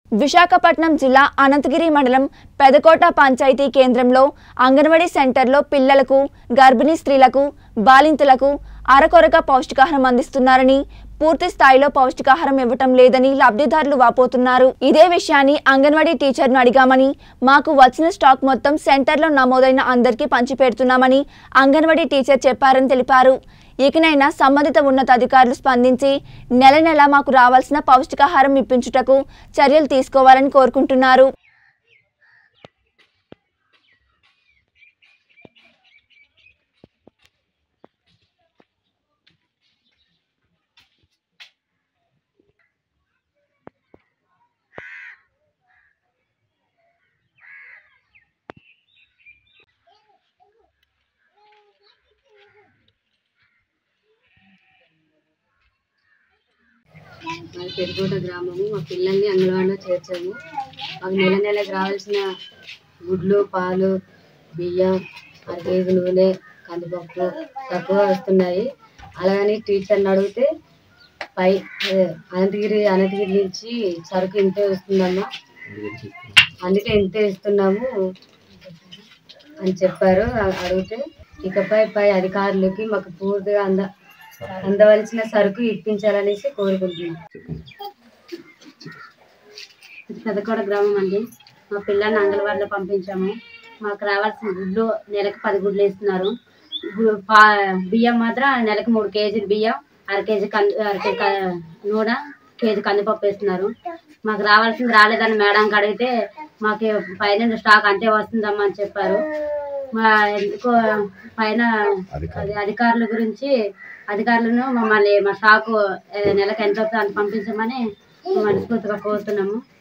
విశాఖపట్నం జిల్లా అనంతగిరి మండలం పెదకోట పంచాయతీ కేంద్రంలో అంగన్వాడీ సెంటర్లో పిల్లలకు గర్భిణీ స్త్రీలకు బాలింతలకు అరకొరగా పౌష్టికాహారం అందిస్తున్నారని పూర్తి స్థాయిలో పౌష్టికాహారం ఇవ్వటం లేదని లబ్ధిదారులు వాపోతున్నారు ఇదే విషయాన్ని అంగన్వాడీ టీచర్ను అడిగామని మాకు వచ్చిన స్టాక్ మొత్తం సెంటర్లో నమోదైన అందరికీ పంచిపెడుతున్నామని అంగన్వాడీ టీచర్ చెప్పారని తెలిపారు ఇకనైనా సంబంధిత ఉన్నతాధికారులు స్పందించి నెల నెల మాకు రావాల్సిన పౌష్టికాహారం ఇప్పించుటకు చర్యలు తీసుకోవాలని కోరుకుంటున్నారు మాది పెరుగోట గ్రామము మా పిల్లల్ని అంగన్వాడలో చేర్చాము మాకు నెల నెలకు రావాల్సిన గుడ్లు పాలు బియ్యం అర కేజీ నూనె కందిపప్పు తక్కువ వస్తున్నాయి అలాగని టీచర్ని అడిగితే పై అదే అనంతగిరి అనంతగిరి నుంచి సరుకు ఇంతే వస్తుందమ్మా అందుకే ఇంతే ఇస్తున్నాము అని చెప్పారు అ- అడిగితే ఇకపై పై అధికారులకి మాకు పూర్తిగా అంద అందవలసిన సరుకు ఇప్పించాలనేసి కోరుకుంటున్నాం ఇది పెదకోడ గ్రామం అండి మా పిల్లల్ని అంగన్వాడీలో పంపించాము మాకు రావాల్సిన గుడ్లు నెలకు పది గుడ్లు ఇస్తున్నారు గు- పా బియ్యం మాత్రం నెలకు మూడు కేజీలు బియ్యం అర కేజీ కంది అర కేజీ క- నూనె కేజీ కందిపప్పు వేస్తున్నారు మాకు రావాల్సింది రాలేదని మేడంకి అడిగితే మాకు పైన స్టాక్ అంతే వస్తుందమ్మా అని చెప్పారు మా ఎందుకో పైన అది అధికారుల గురించి అధికారులను మమ్మల్ని మా స్టాకు ఏ, నెలకు ఎంత వస్తుందో అంత పంపించమని మనస్ఫూర్తిగా కోరుతున్నాము